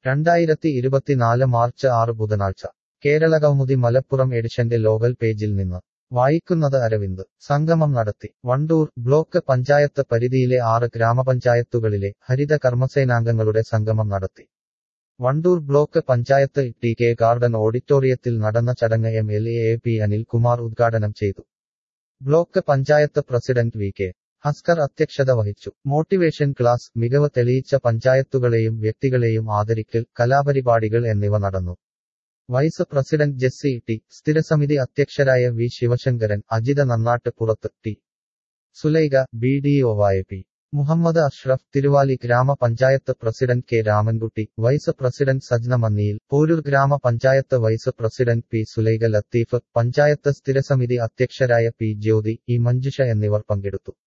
രണ്ടായിരത്തി ഇരുപത്തിനാല് മാർച്ച് ആറ് ബുധനാഴ്ച കേരളകൗമുദി മലപ്പുറം എഡിഷന്റെ ലോകൽ പേജിൽ നിന്ന് വായിക്കുന്നത് അരവിന്ദ് സംഗമം നടത്തി വണ്ടൂർ ബ്ലോക്ക് പഞ്ചായത്ത് പരിധിയിലെ ആറ് ഗ്രാമപഞ്ചായത്തുകളിലെ ഹരിത കർമ്മസേനാംഗങ്ങളുടെ സംഗമം നടത്തി Wandoor block panchayat T K garden ഓഡിറ്റോറിയത്തിൽ നടന്ന ചടങ്ങ് M L A P Anilkumar ഉദ്ഘാടനം ചെയ്തു block panchayat president V K Haskar അധ്യക്ഷത വഹിച്ചു മോട്ടിവേഷൻ ക്ലാസ് മികവ് തെളിയിച്ച പഞ്ചായത്തുകളെയും വ്യക്തികളെയും ആദരിക്കൽ കലാപരിപാടികൾ എന്നിവ നടന്നു വൈസ് പ്രസിഡന്റ് ജെസ്സി ടി സ്ഥിരസമിതി അധ്യക്ഷരായ വി ശിവശങ്കരൻ അജിത നന്നാട്ട് പുറത്ത് ടി സുലൈക ബി ഡി ഒവായ പി മുഹമ്മദ് അഷ്റഫ് തിരുവാലി ഗ്രാമപഞ്ചായത്ത് president K Ramankutty vice president Sajna Manniyil Porur ഗ്രാമപഞ്ചായത്ത് vice president P Sulaika Latheef panchayat സ്ഥിരസമിതി അധ്യക്ഷരായ പി ജ്യോതി ഇ മഞ്ജുഷ എന്നിവർ പങ്കെടുത്തു